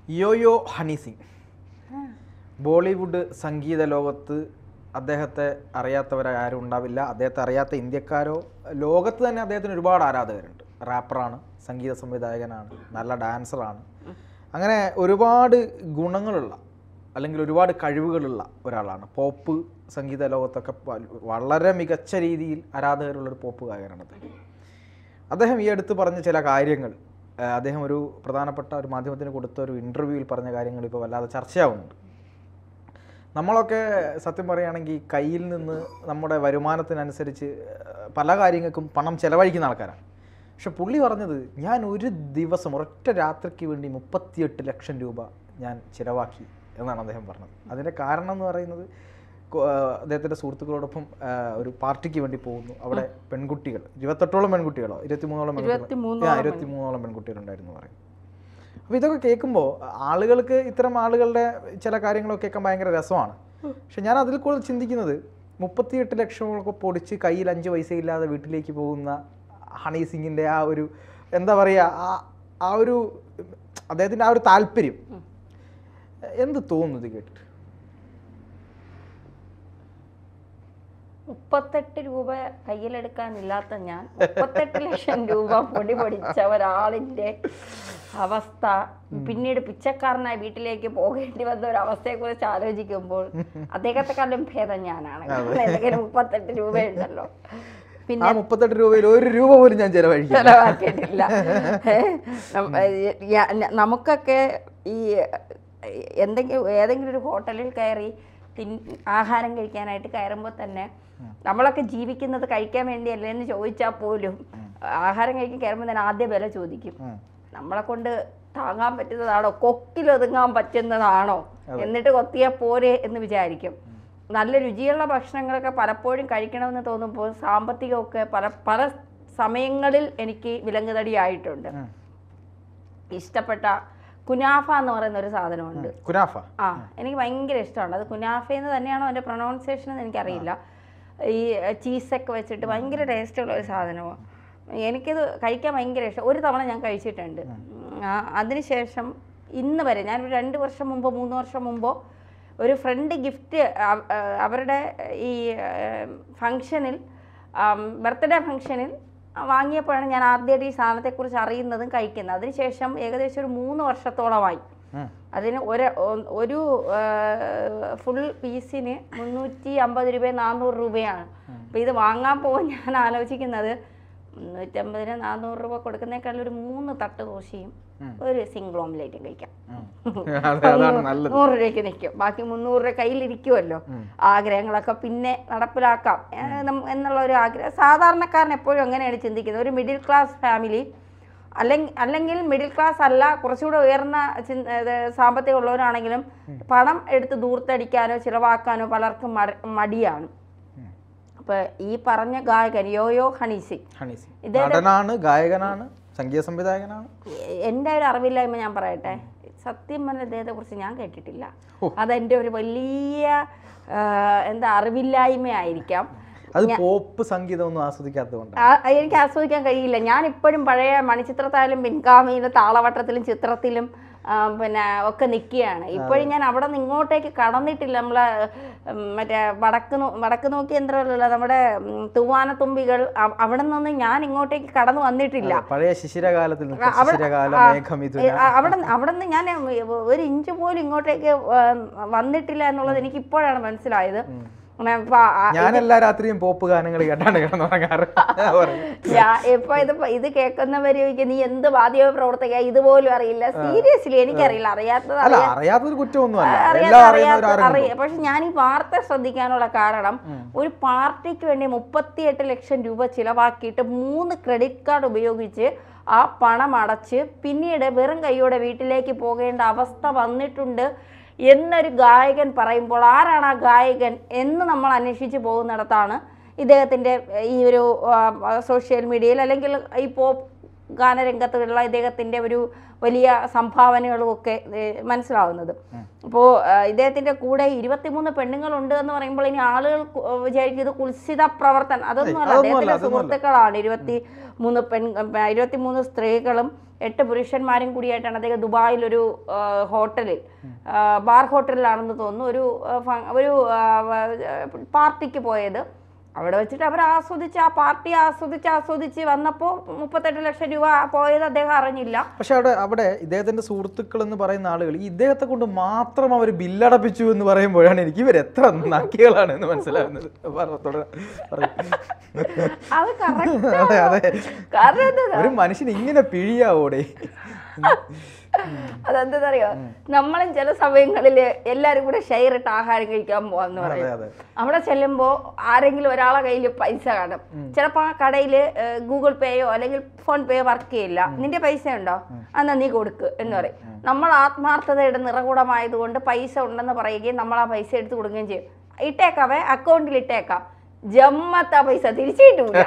Yo-yo honey Singh Bollywood സംഗീത ലോകത്ത് അദ്ദേഹത്തെ അറിയാത്തവരാരും ഉണ്ടാവില്ല അദ്ദേഹത്തെ അറിയാത്ത ഇന്ത്യക്കാരോ ലോകത്ത് തന്നെ അദ്ദേഹത്തിന് ഒരുപാട് ആരാധകരുണ്ട് റാപ്പറാണ് സംഗീത സംവിധായകനാണ് നല്ല ഡാൻസറാണ് അങ്ങനെ ഒരുപാട് ഗുണങ്ങളുള്ള അല്ലെങ്കിൽ ഒരുപാട് കഴിവുകളുള്ള ഒരാളാണ് പോപ്പ് സംഗീത ലോകത്തൊക്കെ വ- വളരെ മികച്ച രീതിയിൽ ആരാധകരുള്ള ഒരു പോപ്പ് ഗായകനാണ് അദ്ദേഹം അദ്ദേഹം ഈ അടുത്ത് പറഞ്ഞ ചില കാര്യങ്ങൾ ആ, അദ്ദേഹം ഒരു പ്രധാനപ്പെട്ട ഒരു മാധ്യമത്തിന് കൊടുത്ത ഒരു ഇൻ്റർവ്യൂവിൽ പറഞ്ഞ കാര്യങ്ങൾ ഇപ്പോൾ വല്ലാതെ ചർച്ചയാവുന്നുണ്ട് നമ്മളൊക്കെ സത്യം പറയുകയാണെങ്കിൽ കയ്യിൽ നിന്ന് നമ്മുടെ വരുമാനത്തിനനുസരിച്ച് ആ, പല കാര്യങ്ങൾക്കും പണം ചെലവഴിക്കുന്ന ആൾക്കാരാണ് പക്ഷെ പുള്ളി പറഞ്ഞത് ഞാൻ ഒരു ദിവസം ഒരൊറ്റ രാത്രിക്ക് വേണ്ടി മുപ്പത്തിയെട്ട് ലക്ഷം രൂപ ഞാൻ ചിലവാക്കി എന്നാണ് അദ്ദേഹം പറഞ്ഞത് അതിൻ്റെ കാരണം എന്ന് പറയുന്നത് കൊ- ആ, അദ്ദേഹത്തിൻ്റെ സുഹൃത്തുക്കളോടൊപ്പം ആ, ഒരു പാർട്ടിക്ക് വേണ്ടി പോകുന്നു അവിടെ പെൺകുട്ടികൾ ഇരുപത്തെട്ടോളം പെൺകുട്ടികളോ ഇരുപത്തിമൂന്നോളം പെൺകുട്ടികൾ ഇരുപത്തിമൂന്നോളം ആ, ഇരുപത്തിമൂന്നോളം പെൺകുട്ടികളുണ്ടായിരുന്നു പറയും അപ്പോൾ ഇതൊക്കെ കേൾക്കുമ്പോൾ ആളുകൾക്ക് ഇത്തരം ആളുകളുടെ ചില കാര്യങ്ങളൊക്കെ കേൾക്കാൻ ഭയങ്കര രസമാണ് പക്ഷെ ഞാൻ അതിൽ കൂടുതൽ ചിന്തിക്കുന്നത് മുപ്പത്തിയെട്ട് ലക്ഷമൊക്കെ പൊടിച്ച് കയ്യിൽ അഞ്ച് പൈസ ഇല്ലാതെ വീട്ടിലേക്ക് പോകുന്ന ഹണി സിംഗിൻ്റെ ആ ഒരു എന്താ പറയുക ആ ആ ഒരു അദ്ദേഹത്തിൻ്റെ ആ ഒരു താല്പര്യം എന്ത് തോന്നുന്നു ഇത് കേട്ടിട്ട് മുപ്പത്തെട്ട് രൂപ കയ്യിലെടുക്കാനില്ലാത്ത ഞാൻ മുപ്പത്തെട്ട് ലക്ഷം രൂപ പൊടി പൊടിച്ച ഒരാളിന്റെ അവസ്ഥ പിന്നീട് പിച്ചക്കാരനായി വീട്ടിലേക്ക് പോകേണ്ടി വന്ന ഒരു അവസ്ഥയെ കുറിച്ച് ആലോചിക്കുമ്പോൾ അദ്ദേഹത്തെക്കാളും ഭേദം ഞാനാണ് കാരണം എൻ്റെ കയ്യിൽ മുപ്പത്തെട്ട് രൂപയുണ്ടല്ലോ പിന്നെ ആ മുപ്പത്തെട്ട് രൂപയിൽ ഒരു രൂപ പോലും ഞാൻ ചിലവഴിക്കില്ല ചെലവാക്കിയിട്ടില്ല നം- യ- ന- നമുക്കൊക്കെ ഈ എന്തെങ്കിലും ഏതെങ്കിലും ഒരു ഹോട്ടലിൽ കയറി തിൻ ആഹാരം കഴിക്കാനായിട്ട് കയറുമ്പോൾ തന്നെ നമ്മളൊക്കെ ജീവിക്കുന്നത് കഴിക്കാൻ വേണ്ടിയല്ലേ എന്ന് ചോദിച്ചാൽ പോലും ആഹാരം കഴിക്കാൻ കയറുമ്പോൾ തന്നെ ആദ്യ വില ചോദിക്കും ഉം. നമ്മളെ കൊണ്ട് താങ്ങാൻ പറ്റുന്നതാണോ കൊക്കിലൊതുങ്ങാൻ പറ്റുന്നതാണോ എന്നിട്ട് കൊത്തിയാൽ പോരെ എന്ന് വിചാരിക്കും നല്ല രുചിയുള്ള ഭക്ഷണങ്ങളൊക്കെ പലപ്പോഴും കഴിക്കണമെന്ന് തോന്നുമ്പോൾ സാമ്പത്തികമൊക്കെ പല പല സമയങ്ങളിൽ എനിക്ക് വിലങ്ങുതടിയായിട്ടുണ്ട് ഉം. ഇഷ്ടപ്പെട്ട കുനാഫ എന്ന് പറയുന്ന ഒരു സാധനമുണ്ട് കുനാഫ ആ എനിക്ക് ഭയങ്കര ഇഷ്ടമാണ് അത് കുനാഫയെന്ന് തന്നെയാണോ അതിൻ്റെ പ്രൊണൗൺസിയേഷൻ എന്ന് എനിക്കറിയില്ല ഈ ചീസൊക്കെ വെച്ചിട്ട് ഭയങ്കര ടേസ്റ്റുള്ള ഒരു സാധനമാണ് എനിക്കിത് കഴിക്കാൻ ഭയങ്കര ഇഷ്ടം ഒരു തവണ ഞാൻ കഴിച്ചിട്ടുണ്ട് ആ, അതിനുശേഷം ഇന്ന് വരെ ഞാൻ ഒരു രണ്ട് വർഷം മുമ്പോ മൂന്ന് വർഷം മുമ്പോ ഒരു ഫ്രണ്ട് ഗിഫ്റ്റ് അവരുടെ ഈ ഫങ്ഷനിൽ ബർത്ത്ഡേ ഫങ്ഷനിൽ വാങ്ങിയപ്പോഴാണ് ഞാൻ ആദ്യമായിട്ട് ഈ സാധനത്തെക്കുറിച്ച് അറിയുന്നതും കഴിക്കുന്നത് അതിനുശേഷം ഏകദേശം ഒരു മൂന്ന് വർഷത്തോളമായി ഉം. അതിന് ഒരു ഒരു ഫുൾ പീസിന് മുന്നൂറ്റി അമ്പത് രൂപ നാനൂറ് രൂപയാണ് അപ്പോൾ ഇത് വാങ്ങാൻ പോകാൻ ഞാൻ ആലോചിക്കുന്നത് മുന്നൂറ്റമ്പതിന് നാനൂറ് രൂപ കൊടുക്കുന്നേക്കാൾ ഒരു മൂന്ന് തട്ട് ദോശയും ഒരു സിംഗിൾ ഓംലേറ്റും കഴിക്കാം ഉം. അതെ, അതാണ് നല്ലത് നൂറ് രൂപയ്ക്ക് നിൽക്കും ബാക്കി മുന്നൂറ് രൂപ കയ്യിലിരിക്കുമല്ലോ ആഗ്രഹങ്ങളൊക്കെ പിന്നെ നടപ്പിലാക്കാം ഏ, നം- എന്നുള്ള ഒരു ആഗ്രഹം സാധാരണക്കാരൻ എപ്പോഴും അങ്ങനെയാണ് ചിന്തിക്കുന്നത് ഒരു മിഡിൽ ക്ലാസ് ഫാമിലി അല്ലെങ്കിൽ അല്ലെങ്കിൽ മിഡിൽ ക്ലാസ് അല്ല കുറച്ചുകൂടെ ഉയർന്ന ചിന്ത- ഇത് സാമ്പത്തികം ഉള്ളവരാണെങ്കിലും പണം എടുത്ത് ദൂർത്തടിക്കാനോ ചിലവാക്കാനോ പലർക്കും മട- മടിയാണ് അപ്പൊ ഈ പറഞ്ഞ ഗായകൻ യോയോ ഹണീസി ഹണി സിംഗ് നടനാണ് ഗായകനാണ് സംഗീത സംവിധായകനാണ് എ- എൻ്റെ ഒരു അറിവില്ലായ്മ ഞാൻ പറയട്ടെ സത്യം പറഞ്ഞ ഇദ്ദേഹത്തെ കുറിച്ച് ഞാൻ കേട്ടിട്ടില്ല അതെൻ്റെ ഒരു വലിയ ആ, എന്താ അറിവില്ലായ്മയായിരിക്കാം അത് പോപ്പ് സംഗീതം ഒന്നും ആസ്വദിക്കാത്തതുകൊണ്ട് ആ- എനിക്ക് ആസ്വദിക്കാൻ കഴിയില്ല ഞാൻ ഇപ്പോഴും പഴയ മണിച്ചിത്രത്തായാലും പിൻഗാമിയിലും താളവട്ടത്തിലും ചിത്രത്തിലും ആ, പിന്നെ ഒക്കെ നിൽക്കുകയാണ് ഇപ്പോഴും ഞാൻ അവിടെ നിന്ന് ഇങ്ങോട്ടേക്ക് കടന്നിട്ടില്ല നമ്മളെ ഉം, മറ്റേ വടക്ക് നോ- വടക്ക് നോക്കി യന്ത്രമുള്ള നമ്മുടെ ഉം, തൂവാനത്തുമ്പികൾ അവ- അവിടെ നിന്ന് ഞാൻ ഇങ്ങോട്ടേക്ക് കടന്നു വന്നിട്ടില്ല പഴയ ശിശിരകാലത്തിൽ നിൽക്കുന്ന അവിടെ- ശിശിരകാല ആ, മേഘമിഥുന ഏ, ആ, അവിടെ അവിടെ നിന്ന് ഞാൻ ഒരു ഇഞ്ച് പോലും ഇങ്ങോട്ടേക്ക് ആ, വന്നിട്ടില്ല എന്നുള്ളത് എനിക്ക് ഇപ്പോഴാണ് മനസ്സിലായത് അങ്ങനെ ഇപ്പൊ ആ- ഞാൻ എല്ലാ രാത്രിയും പോപ്പ് ഗാനങ്ങൾ കേട്ടാണ് കിടന്നുറങ്ങാറ് പറയും. ഞാൻ ഇപ്പൊ ഇത് പ- ഇത് കേൾക്കുന്നവര് ചോദിക്കും, നീ എന്ത് മാധ്യമ പ്രവർത്തക ഇതുപോലും അറിയില്ല സീരിയസ്ലി എനിക്കറിയില്ല അറിയാത്തത് അല്ല അറിയാത്തൊരു കുറ്റമൊന്നും അല്ല അറിയാത്ത എല്ലാം അറിയാത്ത അറിയുന്നവരാരും അറിയാം പക്ഷെ ഞാൻ ഈ വാർത്ത ശ്രദ്ധിക്കാനുള്ള കാരണം ഒരു പാർട്ടിക്ക് വേണ്ടി മുപ്പത്തിയെട്ട് ലക്ഷം രൂപ ചിലവാക്കിയിട്ട് മൂന്ന് ക്രെഡിറ്റ് കാർഡ് ഉപയോഗിച്ച് ആ പണം അടച്ച് പിന്നീട് വെറും കൈയോടെ വീട്ടിലേക്ക് പോകേണ്ട അവസ്ഥ വന്നിട്ടുണ്ട് എന്നൊരു ഗായകൻ പറയുമ്പോൾ ആരാണ് ആ ഗായകൻ എന്ന് നമ്മൾ അന്വേഷിച്ച് പോകുന്നിടത്താണ് ഇദ്ദേഹത്തിൻ്റെ ഈ ഒരു സോഷ്യൽ മീഡിയയിൽ അല്ലെങ്കിൽ ഈ പോപ്പ് ഗാനരംഗത്തുള്ള ഇദ്ദേഹത്തിൻ്റെ ഒരു വലിയ സംഭാവനകളും ഒക്കെ ഏഹ്, മനസ്സിലാവുന്നത് അപ്പോൾ ഇദ്ദേഹത്തിൻ്റെ കൂടെ ഇരുപത്തിമൂന്ന് പെണ്ണുങ്ങളുണ്ട് എന്ന് പറയുമ്പോൾ ഇനി ആളുകൾ കു- വിചാരിക്കും ഇത് കുൽസിത പ്രവർത്തനം അതൊന്നുമല്ല അതൊന്നുമല്ല, അദ്ദേഹത്തിൻ്റെ അതൊന്നുമല്ല. സുഹൃത്തുക്കളാണ് ഇരുപത്തി മൂന്ന് പെൺ ഇരുപത്തി മൂന്ന് സ്ത്രീകളും എട്ട് പുരുഷന്മാരും കൂടിയായിട്ടാണ് അദ്ദേഹം ദുബായിൽ ഒരു ആ, ഹോട്ടലിൽ ആ, ബാർ ഹോട്ടലിലാണെന്ന് തോന്നുന്നു ഒരു ആ, ഫ- ഒരു ആ, വ- പാർട്ടിക്ക് പോയത് അവിടെ വെച്ചിട്ട് അവർ ആസ്വദിച്ച് ആ പാർട്ടി ആസ്വദിച്ച് ആസ്വദിച്ച് വന്നപ്പോൾ മുപ്പത്തെട്ട് ലക്ഷം രൂപ പോയത് അദ്ദേഹം അറിഞ്ഞില്ല പക്ഷെ അവിടെ അവിടെ ഇദ്ദേഹത്തിന്റെ സുഹൃത്തുക്കൾ എന്ന് പറയുന്ന ആളുകൾ ഈ ഇദ്ദേഹത്തെ കൊണ്ട് മാത്രം അവർ ബില്ലടപ്പിച്ചു എന്ന് പറയുമ്പോഴാണ് എനിക്ക് ഇവർ എത്ര നക്കികളാണ് എന്ന് മനസ്സിലാകുന്നത് പറ, തുടരാം. പറയൂ. അത് correct അതെ അതെ കാരണം എന്താ ഒരു മനുഷ്യൻ ഇങ്ങനെ പിഴിയാവോടെ അതെന്താണെന്നറിയോ നമ്മളും ചില സമയങ്ങളിൽ എല്ലാരും കൂടെ ഷെയർ ഇട്ട് ആഹാരം കഴിക്കാൻ പോവാന്ന് അതെ പറയും അതെ അവിടെ ചെല്ലുമ്പോൾ ആരെങ്കിലും ഒരാളെ കയ്യിൽ പൈസ കാണും ചിലപ്പോൾ ആ കടയിൽ ഗൂഗിൾ പേയോ അല്ലെങ്കിൽ ഫോൺ പേയോ വർക്ക് ചെയ്യില്ല നിന്റെ പൈസ ഉണ്ടോ എന്നാ നീ കൊടുക്ക് എന്ന് പറയും നമ്മൾ ആത്മാർത്ഥതയുടെ നിറകൂടമായതുകൊണ്ട് പൈസ ഉണ്ടെന്ന് പറയുകയും നമ്മൾ ആ പൈസ എടുത്ത് കൊടുക്കുകയും ചെയ്യും ഇട്ടേക്കാവേ അക്കൗണ്ടിൽ ഇട്ടേക്കാം ജമ്മത്ത പൈസ തിരിച്ചു കിട്ടൂല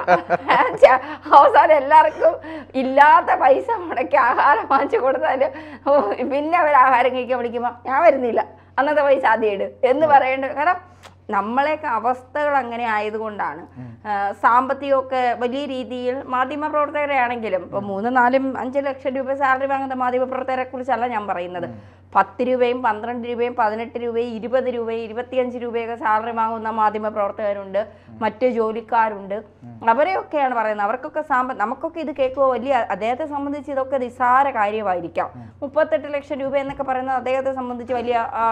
ച- അവസാനം എല്ലാവർക്കും ഇല്ലാത്ത പൈസ മുടക്കി ആഹാരം വാങ്ങിച്ചു കൊടുത്താൽ പിന്നെ അവർ ആഹാരം കഴിക്കാൻ വിളിക്കുമ്പോൾ ഞാൻ വരുന്നില്ല അന്നത്തെ പൈസ ആദ്യം ഇട് എന്ന് പറയേണ്ടത് കാരണം നമ്മളെയൊക്കെ അവസ്ഥകൾ അങ്ങനെ ആയതുകൊണ്ടാണ് ആ, സാമ്പത്തികമൊക്കെ വലിയ രീതിയിൽ മാധ്യമ പ്രവർത്തകരെ ആണെങ്കിലും ഇപ്പൊ മൂന്ന് നാലും അഞ്ച് ലക്ഷം രൂപ സാലറി വാങ്ങുന്ന മാധ്യമ പ്രവർത്തകരെ കുറിച്ചല്ല ഞാൻ പറയുന്നത് പത്ത് രൂപയും പന്ത്രണ്ട് രൂപയും പതിനെട്ട് രൂപയും ഇരുപത് രൂപയും ഇരുപത്തിയഞ്ച് രൂപയൊക്കെ സാലറി വാങ്ങുന്ന മാധ്യമ പ്രവർത്തകരുണ്ട് മറ്റ് ജോലിക്കാരുണ്ട് അവരെയൊക്കെയാണ് പറയുന്നത് അവർക്കൊക്കെ സാമ്പ നമുക്കൊക്കെ ഇത് കേൾക്കുമ്പോൾ വലിയ അദ്ദേഹത്തെ സംബന്ധിച്ച് ഇതൊക്കെ നിസ്സാര കാര്യമായിരിക്കാം മുപ്പത്തെട്ട് ലക്ഷം രൂപ എന്നൊക്കെ പറയുന്നത് അദ്ദേഹത്തെ സംബന്ധിച്ച് വലിയ ആ,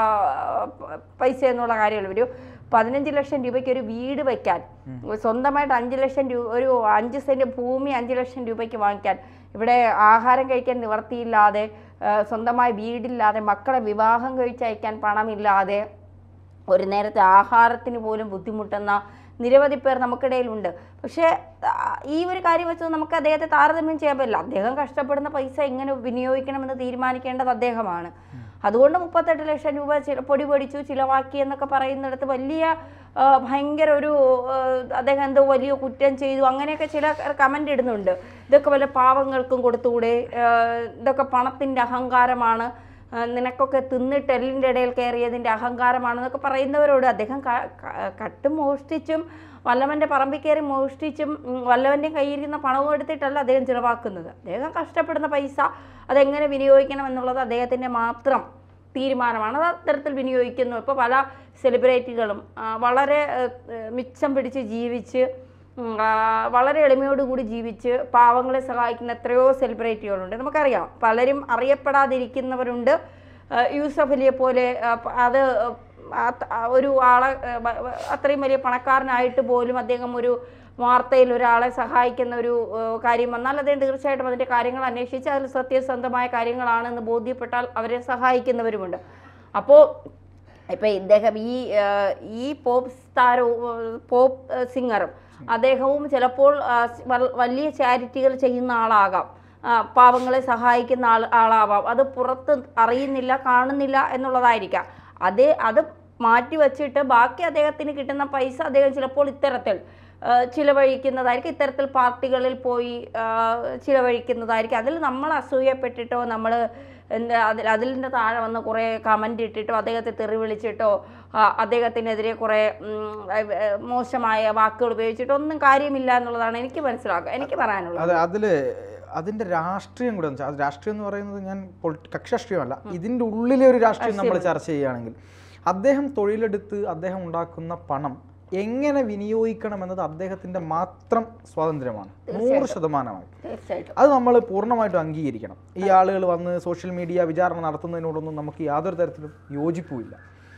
പ- പൈസ എന്നുള്ള കാര്യമല്ല ഒരു പതിനഞ്ച് ലക്ഷം രൂപയ്ക്ക് ഒരു വീട് വെക്കാൻ സ്വന്തമായിട്ട് അഞ്ച് ലക്ഷം രൂപ ഒരു അഞ്ച് സെന്റ് ഭൂമി അഞ്ച് ലക്ഷം രൂപയ്ക്ക് വാങ്ങിക്കാൻ ഇവിടെ ആഹാരം കഴിക്കാൻ നിവർത്തിയില്ലാതെ ആ, സ്വന്തമായി വീടില്ലാതെ മക്കളെ വിവാഹം കഴിച്ചയക്കാൻ പണമില്ലാതെ ഒരു നേരത്തെ ആഹാരത്തിന് പോലും ബുദ്ധിമുട്ടുന്ന നിരവധി പേർ നമുക്കിടയിലുണ്ട് പക്ഷേ ആ, ഈ ഒരു കാര്യം വെച്ച് നമുക്ക് അദ്ദേഹത്തെ താരതമ്യം ചെയ്യാൻ പറ്റില്ല അദ്ദേഹം കഷ്ടപ്പെടുന്ന പൈസ എങ്ങനെ വിനിയോഗിക്കണമെന്ന് തീരുമാനിക്കേണ്ടത് അദ്ദേഹമാണ് അതുകൊണ്ട് മുപ്പത്തെട്ട് ലക്ഷം രൂപ ചില പൊടി പൊടിച്ചു ചിലവാക്കി എന്നൊക്കെ പറയുന്നിടത്ത് വലിയ ആ, ഭയങ്കര ഒരു ആ, അദ്ദേഹം എന്തോ വലിയ കുറ്റം ചെയ്തു അങ്ങനെയൊക്കെ ചില കമൻ്റ് ഇടുന്നുണ്ട് ഇതൊക്കെ വല്ല പാവങ്ങൾക്കും കൊടുത്തുകൂടെ ആ, ഇതൊക്കെ പണത്തിൻ്റെ അഹങ്കാരമാണ് ആ, നിനക്കൊക്കെ തിന്നിട്ട് എല്ലിൻ്റെ ഇടയിൽ കയറിയതിൻ്റെ അഹങ്കാരമാണെന്നൊക്കെ പറയുന്നവരോട് അദ്ദേഹം ക- ക- കട്ടും മോഷ്ടിച്ചും വല്ലവൻ്റെ പറമ്പിൽ കയറി മോഷ്ടിച്ചും ഉം, വല്ലവൻ്റെ കയ്യിരിക്കുന്ന പണവും എടുത്തിട്ടല്ല അദ്ദേഹം ചിലവാക്കുന്നത് അദ്ദേഹം കഷ്ടപ്പെടുന്ന പൈസ അതെങ്ങനെ വിനിയോഗിക്കണം എന്നുള്ളത് അദ്ദേഹത്തിൻ്റെ മാത്രം തീരുമാനമാണ് അത് അത്തരത്തിൽ വിനിയോഗിക്കുന്നു ഇപ്പോൾ പല സെലിബ്രിറ്റികളും ആ, വളരെ ഏഹ്, ഏഹ്, മിച്ചം പിടിച്ച് ജീവിച്ച് ഉം, ആ, വളരെ എളിമയോടുകൂടി ജീവിച്ച് പാവങ്ങളെ സഹായിക്കുന്ന എത്രയോ സെലിബ്രിറ്റികളുണ്ട് നമുക്കറിയാം പലരും അറിയപ്പെടാതിരിക്കുന്നവരുണ്ട് ആ, യൂസഫ് അലിയെ പോലെ ആ, പ- അത് ആ, ആ, ഒരു ആളെ ആ, വ- വ- അത്രയും വലിയ പണക്കാരനായിട്ട് പോലും അദ്ദേഹം ഒരു വാർത്തയിൽ ഒരാളെ സഹായിക്കുന്ന ഒരു ആ, കാര്യം വന്നാൽ അദ്ദേഹം തീർച്ചയായിട്ടും അതിൻ്റെ കാര്യങ്ങൾ അന്വേഷിച്ച് അതിൽ സത്യസന്ധമായ കാര്യങ്ങളാണെന്ന് ബോധ്യപ്പെട്ടാൽ അവരെ സഹായിക്കുന്നവരുമുണ്ട് അപ്പോൾ ഇപ്പൊ ഇദ്ദേഹം ഈ ആ, ഈ പോപ്പ് താരവും പോപ്പ് ആ, സിംഗറും അദ്ദേഹവും ചിലപ്പോൾ ആ, സ് വൽ- വലിയ ചാരിറ്റികൾ ചെയ്യുന്ന ആളാകാം ആ, പാവങ്ങളെ സഹായിക്കുന്ന ആൾ ആളാവാം അത് പുറത്ത് അറിയുന്നില്ല കാണുന്നില്ല എന്നുള്ളതായിരിക്കാം അത് അത് മാറ്റി വച്ചിട്ട് ബാക്കി അദ്ദേഹത്തിന് കിട്ടുന്ന പൈസ അദ്ദേഹം ചിലപ്പോൾ ഇത്തരത്തിൽ ആ, ചിലവഴിക്കുന്നതായിരിക്കും ഇത്തരത്തിൽ പാർട്ടികളിൽ പോയി ആ, ചിലവഴിക്കുന്നതായിരിക്കും അതിൽ നമ്മൾ അസൂയപ്പെട്ടിട്ടോ നമ്മൾ എന്താ അതിൽ അതിലിൻ്റെ താഴെ വന്ന് കുറേ കമൻ്റ് ഇട്ടിട്ടോ അദ്ദേഹത്തെ തെറി വിളിച്ചിട്ടോ ആ, അദ്ദേഹത്തിനെതിരെ കുറേ ഉം, അഹ് ഏഹ് മോശമായ വാക്കുകൾ ഉപയോഗിച്ചിട്ടോ ഒന്നും കാര്യമില്ല എന്നുള്ളതാണ് എനിക്ക് മനസ്സിലാക്കുക എനിക്ക് പറയാനുള്ളത് അതെ അതില് അതിന്റെ രാഷ്ട്രീയം കൂടെ എന്ന് വെച്ചാൽ അത് രാഷ്ട്രീയം എന്ന് പറയുന്നത് ഞാൻ പൊളിറ്റി- കക്ഷി രാഷ്ട്രീയമല്ല ഇതിന്റെ ഉള്ളിലെ ഒരു രാഷ്ട്രീയം നമ്മൾ ചർച്ച ചെയ്യുകയാണെങ്കിൽ അദ്ദേഹം തൊഴിലെടുത്ത് അദ്ദേഹം ഉണ്ടാക്കുന്ന പണം എങ്ങനെ വിനിയോഗിക്കണം എന്നത് അദ്ദേഹത്തിന്റെ മാത്രം സ്വാതന്ത്ര്യമാണ് നൂറ് ശതമാനമായി തീർച്ചയായിട്ടും അത് നമ്മൾ പൂർണ്ണമായിട്ടും അംഗീകരിക്കണം ഈ ആളുകൾ വന്ന് സോഷ്യൽ മീഡിയ വിചാരണ നടത്തുന്നതിനോടൊന്നും നമുക്ക് യാതൊരു തരത്തിലും യോജിപ്പുമില്ല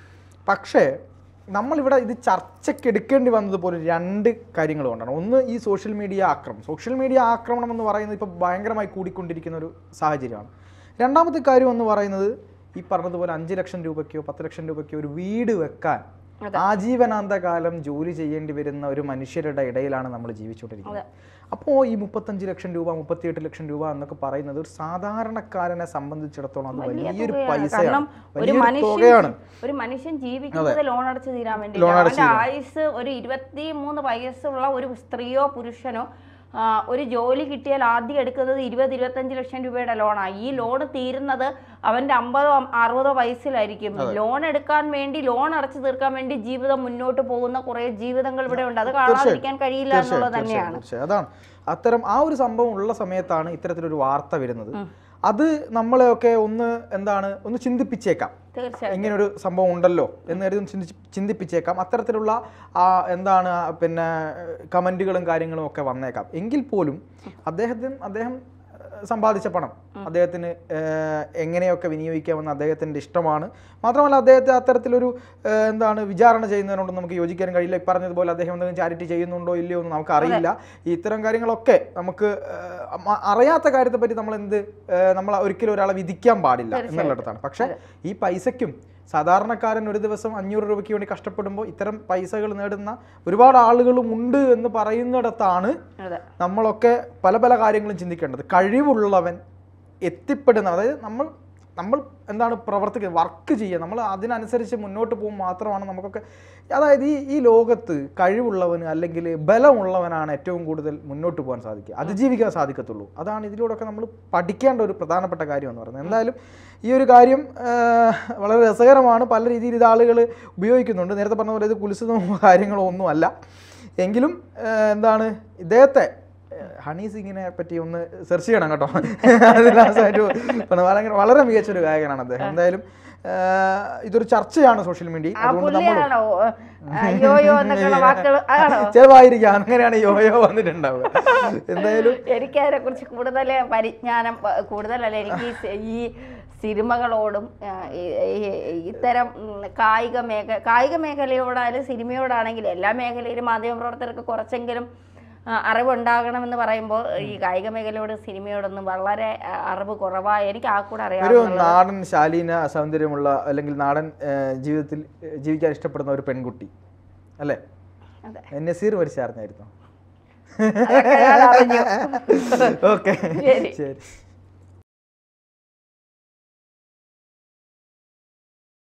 പക്ഷേ നമ്മളിവിടെ ഇത് ചർച്ചയ്ക്ക് എടുക്കേണ്ടി വന്നത് പോലെ രണ്ട് കാര്യങ്ങൾ കൊണ്ടാണ് ഒന്ന് ഈ സോഷ്യൽ മീഡിയ ആക്രമണം സോഷ്യൽ മീഡിയ ആക്രമണം എന്ന് പറയുന്നത് ഇപ്പോൾ ഭയങ്കരമായി കൂടിക്കൊണ്ടിരിക്കുന്ന ഒരു സാഹചര്യമാണ് രണ്ടാമത്തെ കാര്യം എന്ന് പറയുന്നത് ഈ പറഞ്ഞതുപോലെ അഞ്ച് ലക്ഷം രൂപയ്ക്കോ പത്ത് ലക്ഷം രൂപയ്ക്കോ ഒരു വീട് വെക്കാൻ ആജീവനാന്ത കാലം ജോലി ചെയ്യേണ്ടി വരുന്ന ഒരു മനുഷ്യരുടെ ഇടയിലാണ് നമ്മൾ ജീവിച്ചുകൊണ്ടിരിക്കുന്നത് അപ്പോൾ ഈ മുപ്പത്തഞ്ച് ലക്ഷം രൂപ മുപ്പത്തിയെട്ട് ലക്ഷം രൂപ എന്നൊക്കെ പറയുന്നത് ഒരു സാധാരണക്കാരനെ സംബന്ധിച്ചിടത്തോളം അത് വലിയൊരു തുകയാണ്. പൈസയാണ് കാരണം ഒരു വലിയൊരു മനുഷ്യൻ തുകയാണ് ഒരു മനുഷ്യൻ ജീവിക്കുന്നത് ലോൺ അടച്ച് തീരാൻ വേണ്ടി ലോൺ അടച്ച് അവന്റെ ആയുസ് ഒരു ഇരുപത്തി മൂന്ന് വയസ്സുള്ള ഒരു സ്ത്രീയോ പുരുഷനോ ആ, ഒരു ജോലി കിട്ടിയാൽ ആദ്യം എടുക്കുന്നത് ഇരുപത് ഇരുപത്തഞ്ച് ലക്ഷം രൂപയുടെ ലോണാണ് ഈ ലോൺ തീരുന്നത് അവന്റെ അമ്പതോ അം- അറുപതോ വയസ്സിലായിരിക്കും ലോൺ എടുക്കാൻ വേണ്ടി ലോൺ അടച്ചു തീർക്കാൻ വേണ്ടി ജീവിതം മുന്നോട്ട് പോകുന്ന കുറെ ജീവിതങ്ങൾ ഇവിടെ ഉണ്ട് അത് കാണാതിരിക്കാൻ കഴിയില്ല എന്നുള്ളത് തന്നെയാണ് തീർച്ചയായും അതാണ് അത്തരം ആ ഒരു സംഭവം ഉള്ള സമയത്താണ് ഇത്തരത്തിലൊരു വാർത്ത വരുന്നത് അത് നമ്മളെയൊക്കെ ഒന്ന് എന്താണ് ഒന്ന് ചിന്തിപ്പിച്ചേക്കാം തീർച്ചയായും ഇങ്ങനെ ഒരു സംഭവം ഉണ്ടല്ലോ എന്ന് കരുതി ഒന്ന് ചിന്തിച്ച് ചിന്തിപ്പിച്ചേക്കാം അത്തരത്തിലുള്ള ആ എന്താണ് ആ പിന്നെ കമന്റുകളും കാര്യങ്ങളും ഒക്കെ വന്നേക്കാം എങ്കിൽ പോലും അദ്ദേഹത്തിന് അദ്ദേഹം ഏഹ്, സമ്പാദിച്ച പണം അദ്ദേഹത്തിന് ഏഹ്, എങ്ങനെയൊക്കെ വിനിയോഗിക്കാമെന്ന് അദ്ദേഹത്തിൻ്റെ ഇഷ്ടമാണ് മാത്രമല്ല അദ്ദേഹത്തെ അത്തരത്തിലൊരു ഏഹ്, എന്താണ് വിചാരണ ചെയ്യുന്നതിനോട് നമുക്ക് യോജിക്കാൻ കഴിയില്ല ഈ പറഞ്ഞതുപോലെ അദ്ദേഹം എന്തെങ്കിലും ചാരിറ്റി ചെയ്യുന്നുണ്ടോ ഇല്ലയോ എന്ന് നമുക്ക് അറിയില്ല ഈ ഇത്തരം കാര്യങ്ങളൊക്കെ നമുക്ക് ഏഹ്, മ- അറിയാത്ത കാര്യത്തെ പറ്റി നമ്മൾ എന്ത് ഏഹ്, നമ്മൾ ഒരിക്കലും ഒരാളെ വിധിക്കാൻ പാടില്ല എന്നുള്ളിടത്താണ് പക്ഷെ ഈ പൈസയ്ക്കും സാധാരണക്കാരൻ ഒരു ദിവസം അഞ്ഞൂറ് രൂപയ്ക്ക് വേണ്ടി കഷ്ടപ്പെടുമ്പോൾ ഇത്തരം പൈസകൾ നേടുന്ന ഒരുപാട് ആളുകളും ഉണ്ട് എന്ന് പറയുന്നിടത്താണ് അതെ നമ്മളൊക്കെ പല പല കാര്യങ്ങളും ചിന്തിക്കേണ്ടത് കഴിവുള്ളവൻ എത്തിപ്പെടുന്ന അതായത് നമ്മൾ നമ്മൾ എന്താണ് പ്രവർത്തിക്കുന്നത് വർക്ക് ചെയ്യുക നമ്മൾ അതിനനുസരിച്ച് മുന്നോട്ട് പോകും മാത്രമാണ് നമുക്കൊക്കെ അതായത് ഈ ഈ ലോകത്ത് കഴിവുള്ളവന് അല്ലെങ്കിൽ ബലമുള്ളവനാണ് ഏറ്റവും കൂടുതൽ മുന്നോട്ട് പോകാൻ സാധിക്കുക അതിജീവിക്കാൻ സാധിക്കത്തുള്ളൂ അതാണ് ഇതിലൂടെയൊക്കെ നമ്മൾ പഠിക്കേണ്ട ഒരു പ്രധാനപ്പെട്ട കാര്യം എന്ന് പറയുന്നത് എന്തായാലും ഈ ഒരു കാര്യം ആ, വളരെ രസകരമാണ് പല രീതിയിൽ ഇത് ആളുകൾ ഉപയോഗിക്കുന്നുണ്ട് നേരത്തെ പറഞ്ഞ പോലെ ഇത് കുലിസും കാര്യങ്ങളോ ഒന്നുമല്ല എങ്കിലും ആ, എന്താണ് ഇദ്ദേഹത്തെ ഏഹ് ഹണി സിംഗിനെ പറ്റി ഒന്ന് സെർച്ച് ചെയ്യണം കേട്ടോ അത് ലാസ്റ്റായിട്ട് പറഞ്ഞു. വളരെ വളരെ മികച്ചൊരു ഗായകനാണ് അദ്ദേഹം എന്തായാലും ഏഹ് ഇതൊരു ചർച്ചയാണ് സോഷ്യൽ മീഡിയ ആ പുള്ളിയാണോ അയ്യോയോ എന്നൊക്കെയുള്ള വാക്കുകൾ ആണോ ചിലവായിരിക്കാം അങ്ങനെയാണ് യോയോ വന്നിട്ടുണ്ടാവുക എന്തായാലും എനിക്ക് അതിനെ കുറിച്ച് കൂടുതൽ പരിജ്ഞാനം പ- കൂടുതലല്ല എനിക്ക് ഈ സി- ഈ സിനിമകളോടും ആ, ഈ- ഈ- ഇത്തരം ഉം, കായിക മേഖ കായിക മേഖലയോടായാലും സിനിമയോടാണെങ്കിലും എല്ലാ മേഖലയിലും മാധ്യമപ്രവർത്തകർക്ക് കുറച്ചെങ്കിലും ആ, അറിവുണ്ടാകണമെന്ന് പറയുമ്പോൾ ഈ കായിക മേഖലയോട് സിനിമയോടൊന്നും വളരെ ആ, അറിവ് കുറവായി എനിക്ക് ആ കൂടെ ഒരു അറിയാവുന്ന നാടൻ ശാലീന സൗന്ദര്യമുള്ള അല്ലെങ്കിൽ നാടൻ ഏഹ് ജീവിതത്തിൽ ഏഹ് ജീവിക്കാൻ ഇഷ്ടപ്പെടുന്ന ഒരു പെൺകുട്ടി അല്ലേ അതെ. നസീർ വരിച്ചറിഞ്ഞായിരുന്നു അതൊക്കെ ഞാൻ അറിഞ്ഞു ഓക്കെ ശരി. ശരി